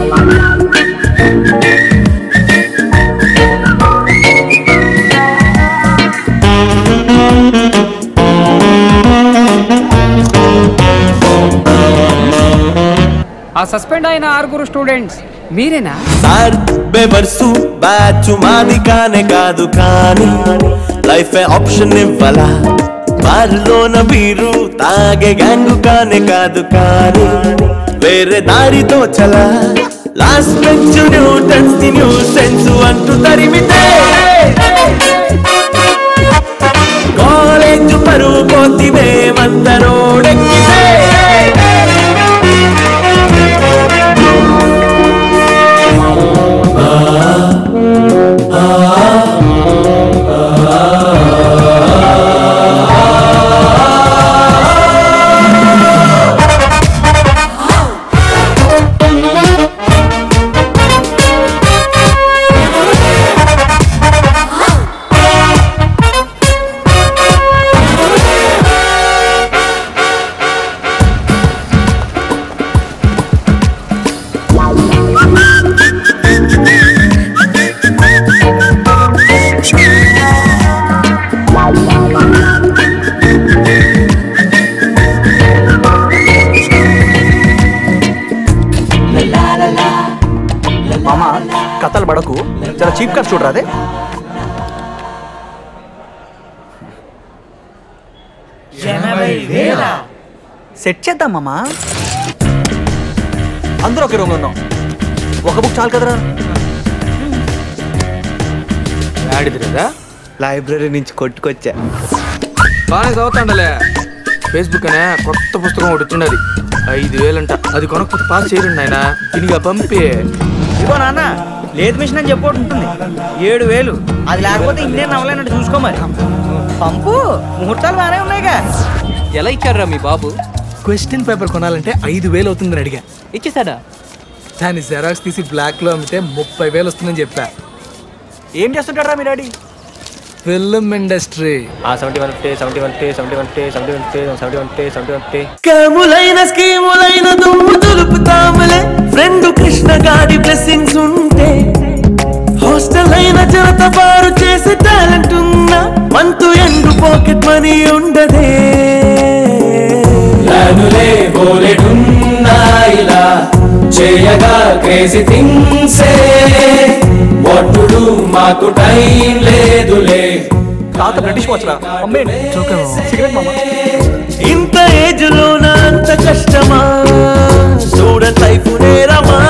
ఆ సస్పెండ్ అయిన ఆరుగురు స్టూడెంట్స్ మీరేనా సార్ బెవర్సు బ్యాచ్ మాది కానే కాదు కానీ లైఫ్ ఆప్షన్ ఇవ్వలా బార్లోన బీరు తాగే గ్యాంగు కానే కాదు కానీ వేరే దారితో చలా last bench Newtons the new sense అంటూ తరిమితే కాలేజ్ పరువు పోతి మేమందరోడెక్కితే మామ కథలు పడకు చాలా చీప్ కట్ చూడరా అదే సెట్ చేద్దాం మామ అందరూ ఒకే రూమ్లో ఉన్నాం ఒక బుక్ చాలు కదరా ఆడిదిరదా లైబ్రరీ నుంచి కొట్టుకొచ్చా బాగానే చదువుతాండలే ఫేస్బుక్ అనే కొత్త పుస్తకం ఒకటి వచ్చిండది ఐదు వేలంట అది కొనకపోతే పాస్ చేయరండి ఆయన దీనిగా పంపి ఇదిగో నాన్న లేదు మిషన్ అని చెప్పి ఒకటి ఉంటుంది ఏడు వేలు అది లేకపోతే ఇండియన్ నవ్వలేనట్టు చూసుకో మరి పంపు ముహూర్తాలు బాగానే ఉన్నాయిగా ఎలా ఇచ్చారా మీ బాబు క్వశ్చన్ పేపర్ కొనాలంటే ఐదు వేలు అవుతుందని అడిగా ఇచ్చేసాడా దాన్ని జెరాక్స్ తీసి బ్లాక్ లో అమ్మితే ముప్పై వేలు వస్తుందని చెప్పా ఏం చేస్తుంటారా మీ daddy film industry seventy one టే సెవెంటీ వన్ టే సెవెంటీ వన్ టే సెవెంటీ వన్ టే సెవెంటీ వన్ టే సెవెంటీ వన్ టే స్కాములైన స్కీములైన దుమ్ము దులుపుతాములే ఫ్రెండ్ కృష్ణ గాడి బ్లెస్సింగ్స్ ఉంటే హాస్టల్ అయిన జనత బారు చేసే టాలెంట్ ఉన్నా మంతు ఎండు పాకెట్ మనీ ఉండదే ప్లానులే బోలెడున్నాయిలా చేయగా క్రేజీ థింగ్సే ఒట్టుడు మాకు టైం లేదులే తాత బ్రిటిష్ వచ్చరా అమ్మేండి సిగరెట్ మామ ఇంత ఏజ్ లోన అంత కష్టమా స్టూడెంట్ లైఫ్ నేరమా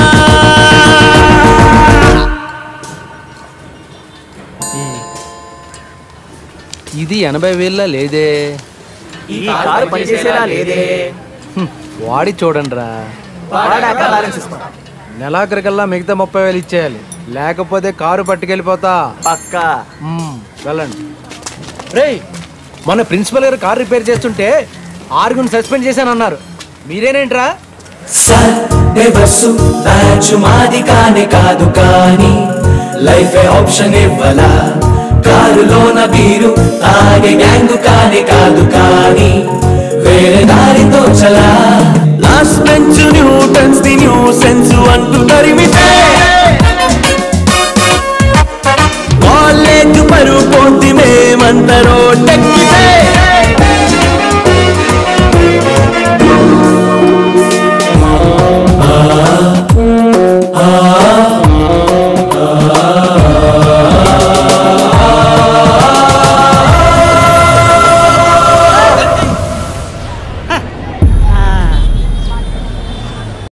ఇది ఎనభై వేల లేదే ఈ కారు పనిచేసేలా లేదే వాడి చూడండి రా వాడాక బ్యాలెన్స్ ఇస్తాం నెలాఖరికల్లా మిగతా ముప్పై వేలు ఇచ్చేయాలి లేకపోతే కారు పట్టుకెళ్ళిపోతా పక్కా మ్మ్, వెళ్ళండి రే మన ప్రిన్సిపల్ గారు కారు రిపేర్ చేస్తుంటే ఆరుగురిని సస్పెండ్ చేశానన్నారు మీరేనేంట్రా సార్ బస్సు బ్యాచ్ మాది కానే కాదు కానీ లైఫ్ ఆప్షన్ ఇవ్వలా కారులోన బీరు తాగే గ్యాంగ్ కానే కాదు కానీ వేరే దారితో చలా last bench Newtons the new sense అంటూ తరిమితే కాలేజ్ పరువు పోతి మేమంతరో